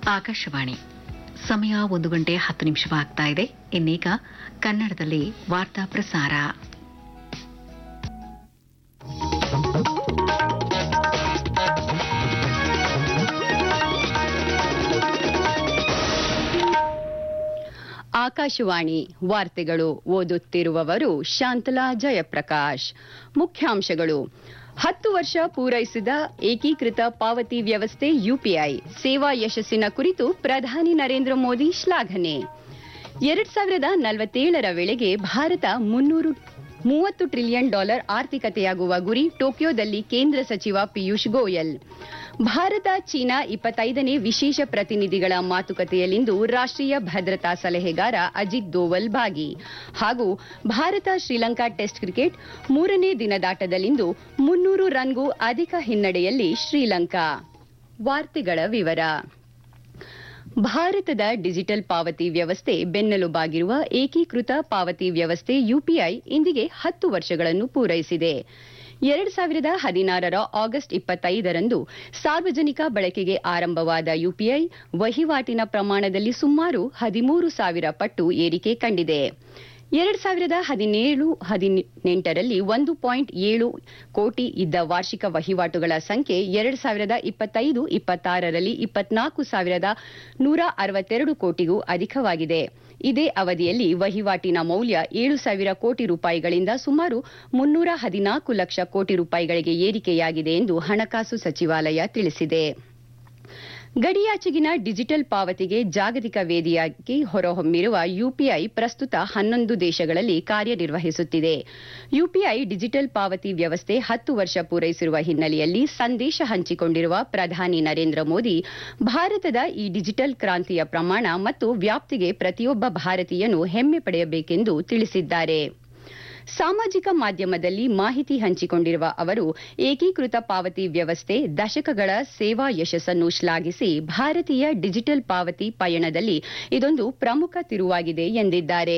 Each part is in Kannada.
ಆಕಾಶವಾಣಿ ಸಮಯ ಒಂದು ಗಂಟೆ ಹತ್ತು ನಿಮಿಷವಾಗ್ತಾ ಇದೆ ಇನ್ನೀಗ ಕನ್ನಡದಲ್ಲಿ ವಾರ್ತಾ ಪ್ರಸಾರ ಆಕಾಶವಾಣಿ ವಾರ್ತೆಗಳು ಓದುತ್ತಿರುವವರು ಶಾಂತಲಾ ಜಯಪ್ರಕಾಶ್ ಮುಖ್ಯಾಂಶಗಳು ಹತ್ತು ವರ್ಷ ಪೂರೈಸಿದ ಏಕೀಕೃತ ಪಾವತಿ ವ್ಯವಸ್ಥೆ ಯುಪಿಐ ಸೇವಾ ಯಶಸ್ಸಿನ ಕುರಿತು ಪ್ರಧಾನಿ ನರೇಂದ್ರ ಮೋದಿ ಶ್ಲಾಘನೆ ಎರಡ್ ಸಾವಿರದ ನಲವತ್ತೇಳರ ವೇಳೆಗೆ ಭಾರತ ಮುನ್ನೂರು ಮೂವತ್ತು ಟ್ರಿಲಿಯನ್ ಡಾಲರ್ ಆರ್ಥಿಕತೆಯಾಗುವ ಗುರಿ ಟೋಕಿಯೋದಲ್ಲಿ ಕೇಂದ್ರ ಸಚಿವ ಪಿಯೂಷ್ ಗೋಯಲ್ ಭಾರತ ಚೀನಾ ಇಪ್ಪತ್ತೈದನೇ ವಿಶೇಷ ಪ್ರತಿನಿಧಿಗಳ ಮಾತುಕತೆಯಲ್ಲಿಂದು ರಾಷ್ಟ್ರೀಯ ಭದ್ರತಾ ಸಲಹೆಗಾರ ಅಜಿತ್ ದೋವಲ್ ಭಾಗಿ ಹಾಗೂ ಭಾರತ ಶ್ರೀಲಂಕಾ ಟೆಸ್ಟ್ ಕ್ರಿಕೆಟ್ ಮೂರನೇ ದಿನದಾಟದಲ್ಲಿಂದು ಮುನ್ನೂರು ರನ್ಗೂ ಅಧಿಕ ಹಿನ್ನಡೆಯಲ್ಲಿ ಶ್ರೀಲಂಕಾ ವಾರ್ತೆಗಳ ವಿವರ ಭಾರತದ ಡಿಜಿಟಲ್ ಪಾವತಿ ವ್ಯವಸ್ಥೆ ಬೆನ್ನೆಲುಬಾಗಿರುವ ಏಕೀಕೃತ ಪಾವತಿ ವ್ಯವಸ್ಥೆ ಯುಪಿಐ ಇಂದಿಗೆ ಹತ್ತು ವರ್ಷಗಳನ್ನು ಪೂರೈಸಿದೆ ಎರಡ್ ಸಾವಿರದ ಹದಿನಾರರ ಆಗಸ್ಟ್ ಇಪ್ಪತ್ತೈದರಂದು ಸಾರ್ವಜನಿಕ ಬಳಕೆಗೆ ಆರಂಭವಾದ ಯುಪಿಐ ವಹಿವಾಟಿನ ಪ್ರಮಾಣದಲ್ಲಿ ಸುಮಾರು ಹದಿಮೂರು ಸಾವಿರ ಪಟ್ಟು ಏರಿಕೆ ಕಂಡಿದೆ ಎರಡ್ ಸಾವಿರದ ಹದಿನೇಳು ಹದಿನೆಂಟರಲ್ಲಿ ಒಂದು ಪಾಯಿಂಟ್ ಏಳು ಕೋಟಿ ಇದ್ದ ವಾರ್ಷಿಕ ವಹಿವಾಟುಗಳ ಸಂಖ್ಯೆ ಎರಡ್ ಸಾವಿರದ ಇಪ್ಪತ್ತೈದು ಇಪ್ಪತ್ತಾರರಲ್ಲಿ ಇಪ್ಪತ್ನಾಲ್ಕು ಸಾವಿರದ ನೂರ ಅರವತ್ತೆರಡು ಕೋಟಿಗೂ ಅಧಿಕವಾಗಿದೆ ಇದೇ ಅವಧಿಯಲ್ಲಿ ವಹಿವಾಟಿನ ಮೌಲ್ಯ ಏಳು ಸಾವಿರ ಕೋಟಿ ರೂಪಾಯಿಗಳಿಂದ ಸುಮಾರು ಮುನ್ನೂರ ಹದಿನಾಲ್ಕು ಲಕ್ಷ ಕೋಟಿ ರೂಪಾಯಿಗಳಿಗೆ ಏರಿಕೆಯಾಗಿದೆ ಎಂದು ಹಣಕಾಸು ಸಚಿವಾಲಯ ತಿಳಿಸಿದೆ ಗಡಿಯಾಚೆಗಿನ ಡಿಜಿಟಲ್ ಪಾವತಿಗೆ ಜಾಗತಿಕ ವೇದಿಯಾಗಿ ಹೊರಹೊಮ್ಮಿರುವ ಯುಪಿಐ ಪ್ರಸ್ತುತ ಹನ್ನೊಂದು ದೇಶಗಳಲ್ಲಿ ಕಾರ್ಯನಿರ್ವಹಿಸುತ್ತಿದೆ ಯುಪಿಐ ಡಿಜಿಟಲ್ ಪಾವತಿ ವ್ಯವಸ್ಥೆ ಹತ್ತು ವರ್ಷ ಪೂರೈಸಿರುವ ಹಿನ್ನೆಲೆಯಲ್ಲಿ ಸಂದೇಶ ಹಂಚಿಕೊಂಡಿರುವ ಪ್ರಧಾನಿ ನರೇಂದ್ರ ಮೋದಿ ಭಾರತದ ಈ ಡಿಜಿಟಲ್ ಕ್ರಾಂತಿಯ ಪ್ರಮಾಣ ಮತ್ತು ವ್ಯಾಪ್ತಿಗೆ ಪ್ರತಿಯೊಬ್ಬ ಭಾರತೀಯನು ಹೆಮ್ಮೆ ಪಡೆಯಬೇಕೆಂದು ತಿಳಿಸಿದ್ದಾರೆ ಸಾಮಾಜಿಕ ಮಾಧ್ಯಮದಲ್ಲಿ ಮಾಹಿತಿ ಹಂಚಿಕೊಂಡಿರುವ ಅವರು ಏಕೀಕೃತ ಪಾವತಿ ವ್ಯವಸ್ಥೆ ದಶಕಗಳ ಸೇವಾ ಯಶಸ್ಸನ್ನು ಶ್ಲಾಘಿಸಿ ಭಾರತೀಯ ಡಿಜಿಟಲ್ ಪಾವತಿ ಪಯಣದಲ್ಲಿ ಇದೊಂದು ಪ್ರಮುಖ ತಿರುವಾಗಿದೆ ಎಂದಿದ್ದಾರೆ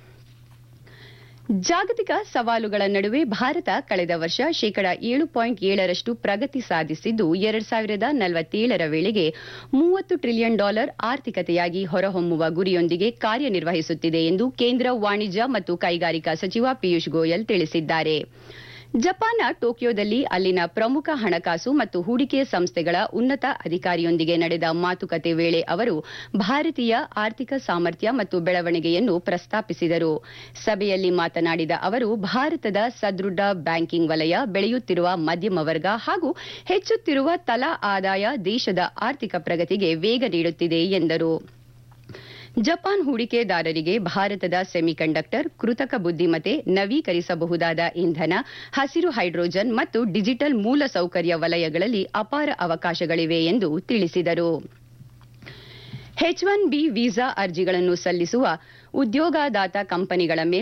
ಜಾಗತಿಕ ಸವಾಲುಗಳ ನಡುವೆ ಭಾರತ ಕಳೆದ ವರ್ಷ ಶೇಕಡ ಏಳು ಪಾಯಿಂಟ್ ಏಳರಷ್ಟು ಪ್ರಗತಿ ಸಾಧಿಸಿದ್ದು ಎರಡ್ ಸಾವಿರದ ನಲವತ್ತೇಳರ ವೇಳೆಗೆ ಮೂವತ್ತು ಟ್ರಿಲಿಯನ್ ಡಾಲರ್ ಆರ್ಥಿಕತೆಯಾಗಿ ಹೊರಹೊಮ್ಮುವ ಗುರಿಯೊಂದಿಗೆ ಕಾರ್ಯನಿರ್ವಹಿಸುತ್ತಿದೆ ಎಂದು ಕೇಂದ್ರ ವಾಣಿಜ್ಯ ಮತ್ತು ಕೈಗಾರಿಕಾ ಸಚಿವ ಪಿಯೂಷ್ ಗೋಯಲ್ ತಿಳಿಸಿದ್ದಾರೆ ಜಪಾನ್ನ ಟೋಕಿಯೋದಲ್ಲಿ ಅಲ್ಲಿನ ಪ್ರಮುಖ ಹಣಕಾಸು ಮತ್ತು ಹೂಡಿಕೆ ಸಂಸ್ಥೆಗಳ ಉನ್ನತ ಅಧಿಕಾರಿಯೊಂದಿಗೆ ನಡೆದ ಮಾತುಕತೆ ವೇಳೆ ಅವರು ಭಾರತೀಯ ಆರ್ಥಿಕ ಸಾಮರ್ಥ್ಯ ಮತ್ತು ಬೆಳವಣಿಗೆಯನ್ನು ಪ್ರಸ್ತಾಪಿಸಿದರು ಸಭೆಯಲ್ಲಿ ಮಾತನಾಡಿದ ಅವರು ಭಾರತದ ಸದೃಢ ಬ್ಯಾಂಕಿಂಗ್ ವಲಯ ಬೆಳೆಯುತ್ತಿರುವ ಮಧ್ಯಮ ವರ್ಗ ಹಾಗೂ ಹೆಚ್ಚುತ್ತಿರುವ ತಲಾ ಆದಾಯ ದೇಶದ ಆರ್ಥಿಕ ಪ್ರಗತಿಗೆ ವೇಗ ನೀಡುತ್ತಿದೆ ಎಂದರು ಜಪಾನ್ ಹೂಡಿಕೆದಾರರಿಗೆ ಭಾರತದ ಸೆಮಿಕಂಡಕ್ಟರ್ ಕೃತಕ ಬುದ್ದಿಮತೆ ನವೀಕರಿಸಬಹುದಾದ ಇಂಧನ ಹಸಿರು ಹೈಡ್ರೋಜನ್ ಮತ್ತು ಡಿಜಿಟಲ್ ಮೂಲಸೌಕರ್ಯ ವಲಯಗಳಲ್ಲಿ ಅಪಾರ ಅವಕಾಶಗಳಿವೆ ಎಂದು ತಿಳಿಸಿದರು ಎಚ್ ಒನ್ ಬಿ ವೀಸಾ ಅರ್ಜಿಗಳನ್ನು ಸಲ್ಲಿಸುವ ಉದ್ಯೋಗದಾತ ಕಂಪನಿಗಳ ಮೇಲೆ